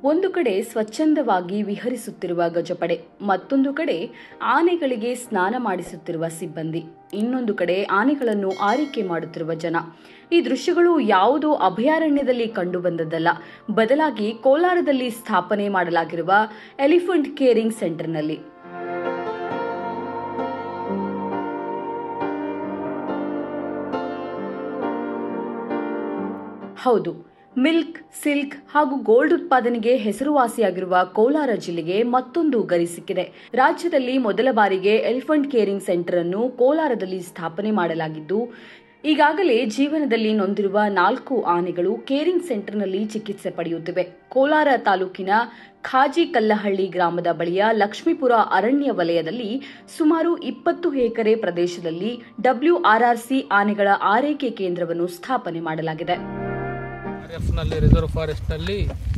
ಒಂದು ಕಡೆ ಸ್ವಚ್ಛಂದವಾಗಿ ವಿಹರಿಸುತ್ತಿರುವ ಗಜಪಡೆ ಮತ್ತೊಂದು ಕಡೆ ಆನೆಗಳಿಗೆ ಸ್ನಾನ ಮಾಡಿಸುತ್ತಿರುವ ಸಿಬ್ಬಂದಿ ಇನ್ನೊಂದು ಕಡೆ ಆನೆಗಳನ್ನು ಆರೈಕೆ ಮಾಡುತ್ತಿರುವ ಜನ ಈ ದೃಶ್ಯಗಳು ಯಾವುದೋ ಅಭಯಾರಣ್ಯದಲ್ಲಿ ಕಂಡುಬಂದದ್ದಲ್ಲ ಬದಲಾಗಿ ಕೋಲಾರದಲ್ಲಿ ಸ್ಥಾಪನೆ ಮಾಡಲಾಗಿರುವ ಎಲಿಫೆಂಟ್ ಕೇರಿಂಗ್ ಸೆಂಟರ್ನಲ್ಲಿ ಹೌದು ಮಿಲ್ಕ್ ಸಿಲ್ಕ್ ಹಾಗೂ ಗೋಲ್ಡ್ ಉತ್ಪಾದನೆಗೆ ಹೆಸರುವಾಸಿಯಾಗಿರುವ ಕೋಲಾರ ಜಿಲ್ಲೆಗೆ ಮತ್ತೊಂದು ಗರಿ ಸಿಕ್ಕಿದೆ ರಾಜ್ಯದಲ್ಲಿ ಮೊದಲ ಬಾರಿಗೆ ಎಲಿಫೆಂಟ್ ಕೇರಿಂಗ್ ಸೆಂಟರ್ ಅನ್ನು ಕೋಲಾರದಲ್ಲಿ ಸ್ಥಾಪನೆ ಮಾಡಲಾಗಿದ್ದು ಈಗಾಗಲೇ ಜೀವನದಲ್ಲಿ ನೊಂದಿರುವ ನಾಲ್ಕು ಆನೆಗಳು ಕೇರಿಂಗ್ ಸೆಂಟರ್ನಲ್ಲಿ ಚಿಕಿತ್ಸೆ ಪಡೆಯುತ್ತಿವೆ ಕೋಲಾರ ತಾಲೂಕಿನ ಖಾಜಿ ಕಲ್ಲಹಳ್ಳಿ ಗ್ರಾಮದ ಬಳಿಯ ಲಕ್ಷ್ಮೀಪುರ ಅರಣ್ಯ ವಲಯದಲ್ಲಿ ಸುಮಾರು ಇಪ್ಪತ್ತು ಎಕರೆ ಪ್ರದೇಶದಲ್ಲಿ ಡಬ್ಲ್ಯೂಆರ್ಆರ್ಸಿ ಆನೆಗಳ ಆರೈಕೆ ಕೇಂದ್ರವನ್ನು ಸ್ಥಾಪನೆ ಮಾಡಲಾಗಿದೆ ಆರ್ ಎಫ್ನಲ್ಲಿ ರಿಸರ್ವ್ ಫಾರೆಸ್ಟ್ನಲ್ಲಿ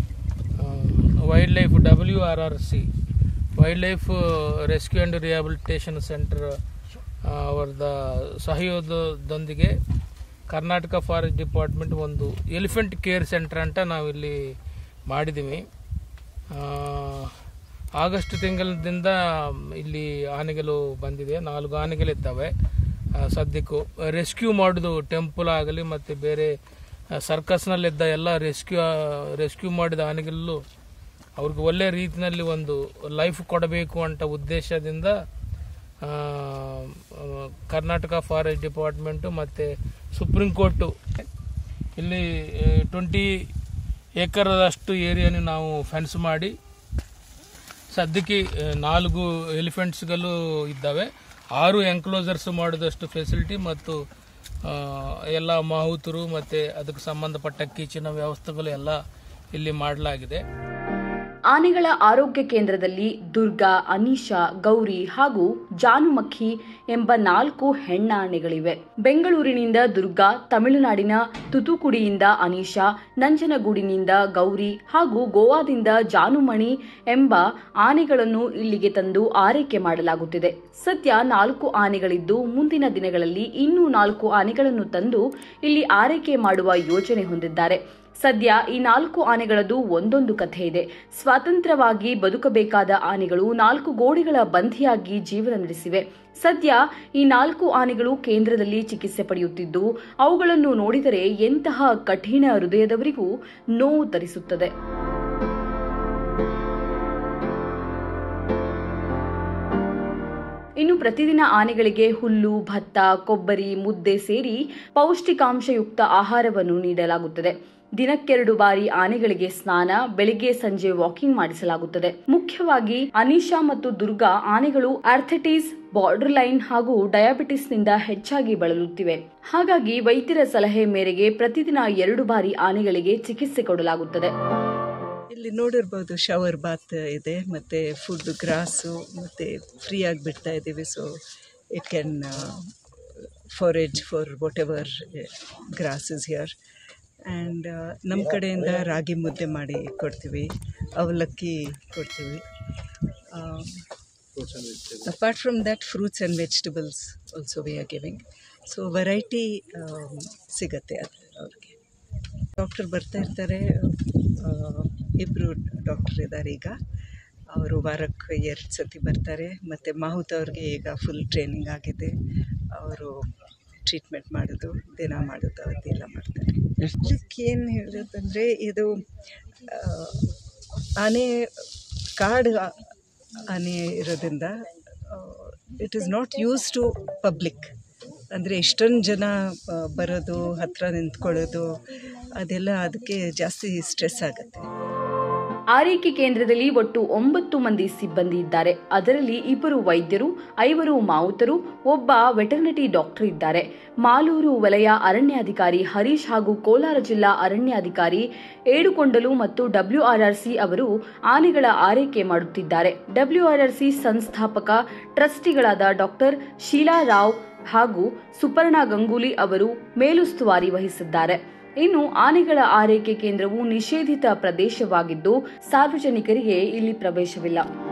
wild life W R R C wild life rescue and rehabilitation centre ಅವರದ ಸಹಯೋಗದೊಂದಿಗೆ ಕರ್ನಾಟಕ ಫಾರೆಸ್ಟ್ ಡಿಪಾರ್ಟ್ಮೆಂಟ್ ಒಂದು ಎಲಿಫೆಂಟ್ ಕೇರ್ ಸೆಂಟರ್ ಅಂತ ನಾವಿಲ್ಲಿ ಮಾಡಿದ್ದೀವಿ ಆ, ಆಗಸ್ಟ್ ತಿಂಗಳದಿಂದ ಇಲ್ಲಿ ಆನೆಗಳು ಬಂದಿದೆ ನಾಲ್ಕು ಆನೆಗಳಿದ್ದಾವೆ ಆ, ಸದ್ಯಕ್ಕೂ ರೆಸ್ಕ್ಯೂ ಮಾಡೋದು ಟೆಂಪಲ್ ಆಗಲಿ ಮತ್ತು ಬೇರೆ ಸರ್ಕಸ್ನಲ್ಲಿದ್ದ ಎಲ್ಲ ರೆಸ್ಕ್ಯೂ ರೆಸ್ಕ್ಯೂ ಮಾಡಿದ ಆನೆಗಳಲ್ಲೂ ಅವ್ರಿಗೆ ಒಳ್ಳೆ ರೀತಿಯಲ್ಲಿ ಒಂದು ಲೈಫ್ ಕೊಡಬೇಕು ಅಂತ ಉದ್ದೇಶದಿಂದ ಆ, ಆ, ಕರ್ನಾಟಕ ಫಾರೆಸ್ಟ್ ಡಿಪಾರ್ಟ್ಮೆಂಟು ಮತ್ತು ಸುಪ್ರೀಂ ಕೋರ್ಟು ಇಲ್ಲಿ ಟ್ವೆಂಟಿ ಏಕರದಷ್ಟು ಏರಿಯಾನ ನಾವು ಫೆನ್ಸ್ ಮಾಡಿ ಸದ್ಯಕ್ಕೆ ಆ, ನಾಲ್ಕು ಎಲಿಫೆಂಟ್ಸ್ಗಳು ಇದ್ದಾವೆ ಆರು ಎನ್ಕ್ಲೋಸರ್ಸ್ ಮಾಡಿದಷ್ಟು ಫೆಸಿಲಿಟಿ ಮತ್ತು ಆ, ಎಲ್ಲ ಮಾಹುತರು ಮತ್ತು ಅದಕ್ಕೆ ಸಂಬಂಧಪಟ್ಟ ಕಿಚನ ವ್ಯವಸ್ಥೆಗಳು ಎಲ್ಲ ಇಲ್ಲಿ ಮಾಡಲಾಗಿದೆ ಆನೆಗಳ ಆರೋಗ್ಯ ಕೇಂದ್ರದಲ್ಲಿ ದುರ್ಗಾ ಅನೀಶಾ ಗೌರಿ ಹಾಗೂ ಜಾನುಮಕ್ಕಿ ಎಂಬ ನಾಲ್ಕು ಹೆಣ್ಣಾನೆಗಳಿವೆ ಬೆಂಗಳೂರಿನಿಂದ ದುರ್ಗಾ ತಮಿಳುನಾಡಿನ ತುತುಕುಡಿಯಿಂದ ಅನೀಶಾ ನಂಜನಗೂಡಿನಿಂದ ಗೌರಿ ಹಾಗೂ ಗೋವಾದಿಂದ ಜಾನುಮಣಿ ಎಂಬ ಆನೆಗಳನ್ನು ಇಲ್ಲಿಗೆ ತಂದು ಆರೈಕೆ ಮಾಡಲಾಗುತ್ತಿದೆ ಸದ್ಯ ನಾಲ್ಕು ಆನೆಗಳಿದ್ದು ಮುಂದಿನ ದಿನಗಳಲ್ಲಿ ಇನ್ನೂ ನಾಲ್ಕು ಆನೆಗಳನ್ನು ತಂದು ಇಲ್ಲಿ ಆರೈಕೆ ಮಾಡುವ ಯೋಜನೆ ಹೊಂದಿದ್ದಾರೆ ಸದ್ಯ ಈ ನಾಲ್ಕು ಆನೆಗಳದ್ದು ಒಂದೊಂದು ಕಥೆ ಇದೆ ಸ್ವಾತಂತ್ರ್ಯವಾಗಿ ಬದುಕಬೇಕಾದ ಆನೆಗಳು ನಾಲ್ಕು ಗೋಡೆಗಳ ಬಂಧಿಯಾಗಿ ಜೀವನ ನಡೆಸಿವೆ ಸದ್ಯ ಈ ನಾಲ್ಕು ಆನೆಗಳು ಕೇಂದ್ರದಲ್ಲಿ ಚಿಕಿತ್ಸೆ ಪಡೆಯುತ್ತಿದ್ದು ಅವುಗಳನ್ನು ನೋಡಿದರೆ ಎಂತಹ ಕಠಿಣ ಹೃದಯದವರಿಗೂ ನೋವು ತರಿಸುತ್ತದೆ ಇನ್ನು ಪ್ರತಿದಿನ ಆನೆಗಳಿಗೆ ಹುಲ್ಲು ಭತ್ತ ಕೊಬ್ಬರಿ ಮುದ್ದೆ ಸೇರಿ ಪೌಷ್ಟಿಕಾಂಶಯುಕ್ತ ಆಹಾರವನ್ನು ನೀಡಲಾಗುತ್ತದೆ ದಿನಕ್ಕೆರಡು ಬಾರಿ ಆನೆಗಳಿಗೆ ಸ್ನಾನ ಬೆಳಿಗ್ಗೆ ಸಂಜೆ ವಾಕಿಂಗ್ ಮಾಡಿಸಲಾಗುತ್ತದೆ ಮುಖ್ಯವಾಗಿ ಅನಿಶಾ ಮತ್ತು ದುರ್ಗಾ ಆನೆಗಳು ಆರ್ಥೆಟಿಸ್ ಬಾರ್ಡರ್ ಲೈನ್ ಹಾಗೂ ಡಯಾಬಿಟಿಸ್ನಿಂದ ಹೆಚ್ಚಾಗಿ ಬಳಲುತ್ತಿವೆ ಹಾಗಾಗಿ ವೈದ್ಯರ ಸಲಹೆ ಮೇರೆಗೆ ಪ್ರತಿದಿನ ಎರಡು ಬಾರಿ ಆನೆಗಳಿಗೆ ಚಿಕಿತ್ಸೆ ಕೊಡಲಾಗುತ್ತದೆ ಇಲ್ಲಿ ನೋಡಿರ್ಬೋದು ಶವರ್ ಬಾತ್ ಇದೆ ಮತ್ತು ಫುಡ್ ಗ್ರಾಸು ಮತ್ತು ಫ್ರೀಯಾಗಿ ಬಿಡ್ತಾ ಇದ್ದೀವಿ so it can forage for whatever grass is here and ನಮ್ಮ ಕಡೆಯಿಂದ ರಾಗಿ ಮುದ್ದೆ ಮಾಡಿ ಕೊಡ್ತೀವಿ ಅವಲಕ್ಕಿ ಕೊಡ್ತೀವಿ apart from that fruits and vegetables also we are giving so variety ಸಿಗತ್ತೆ ಅದು ಅವ್ರಿಗೆ ಡಾಕ್ಟರ್ ಬರ್ತಾ ಇರ್ತಾರೆ ಇಬ್ಬರು ಡಾಕ್ಟರ್ ಇದ್ದಾರೆ ಈಗ ಅವರು ವಾರಕ್ಕೆ ಎರಡು ಸತಿ ಬರ್ತಾರೆ ಮತ್ತು ಮಾಹುತ್ ಅವ್ರಿಗೆ ಈಗ ಫುಲ್ ಟ್ರೈನಿಂಗ್ ಆಗಿದೆ ಅವರು ಟ್ರೀಟ್ಮೆಂಟ್ ಮಾಡೋದು ದಿನ ಮಾಡೋದು ಅದೆಲ್ಲ ಮಾಡ್ತಾರೆ ಇದಕ್ಕೆ ಏನು ಹೇಳೋದಂದರೆ ಇದು ಆ, ಆನೆ ಕಾಡು ಆ- ಆನೆ ಇರೋದ್ರಿಂದ it is not use to public ಅಂದರೆ ಇಷ್ಟೊಂದು ಜನ ಆ, ಬರೋದು ಹತ್ತಿರ ನಿಂತ್ಕೊಳ್ಳೋದು ಅದೆಲ್ಲ ಅದಕ್ಕೆ ಜಾಸ್ತಿ ಸ್ಟ್ರೆಸ್ ಆಗುತ್ತೆ ಆರೈಕೆ ಕೇಂದ್ರದಲ್ಲಿ ಒಟ್ಟು ಒಂಬತ್ತು ಮಂದಿ ಸಿಬ್ಬಂದಿ ಇದ್ದಾರೆ ಅದರಲ್ಲಿ ಇಬ್ಬರು ವೈದ್ಯರು ಐವರು ಮಾವುತರು ಒಬ್ಬ ವೆಟರ್ನಿಟಿ ಡಾಕ್ಟರ್ ಇದ್ದಾರೆ ಮಾಲೂರು ವಲಯ ಅರಣ್ಯಾಧಿಕಾರಿ ಹರೀಶ್ ಹಾಗೂ ಕೋಲಾರ ಜಿಲ್ಲಾ ಅರಣ್ಯಾಧಿಕಾರಿ ಏಡುಕೊಂಡಲು ಮತ್ತು ಡಬ್ಲ್ಯೂಆರ್ಆರ್ಸಿ ಅವರು ಆನೆಗಳ ಆರೈಕೆ ಮಾಡುತ್ತಿದ್ದಾರೆ ಡಬ್ಲ್ಯೂಆರ್ಆರ್ಸಿ ಸಂಸ್ಥಾಪಕ ಟ್ರಸ್ಟಿಗಳಾದ ಡಾಕ್ಟರ್ ಶೀಲಾ ರಾವ್ ಹಾಗೂ ಸುಪರ್ಣಾ ಗಂಗೂಲಿ ಅವರು ಮೇಲುಸ್ತುವಾರಿ ವಹಿಸಿದ್ದಾರೆ ಇನ್ನು ಆನೆಗಳ ಆರೈಕೆ ಕೇಂದ್ರವು ನಿಷೇಧಿತ ಪ್ರದೇಶವಾಗಿದ್ದು ಸಾರ್ವಜನಿಕರಿಗೆ ಇಲ್ಲಿ ಪ್ರವೇಶವಿಲ್ಲ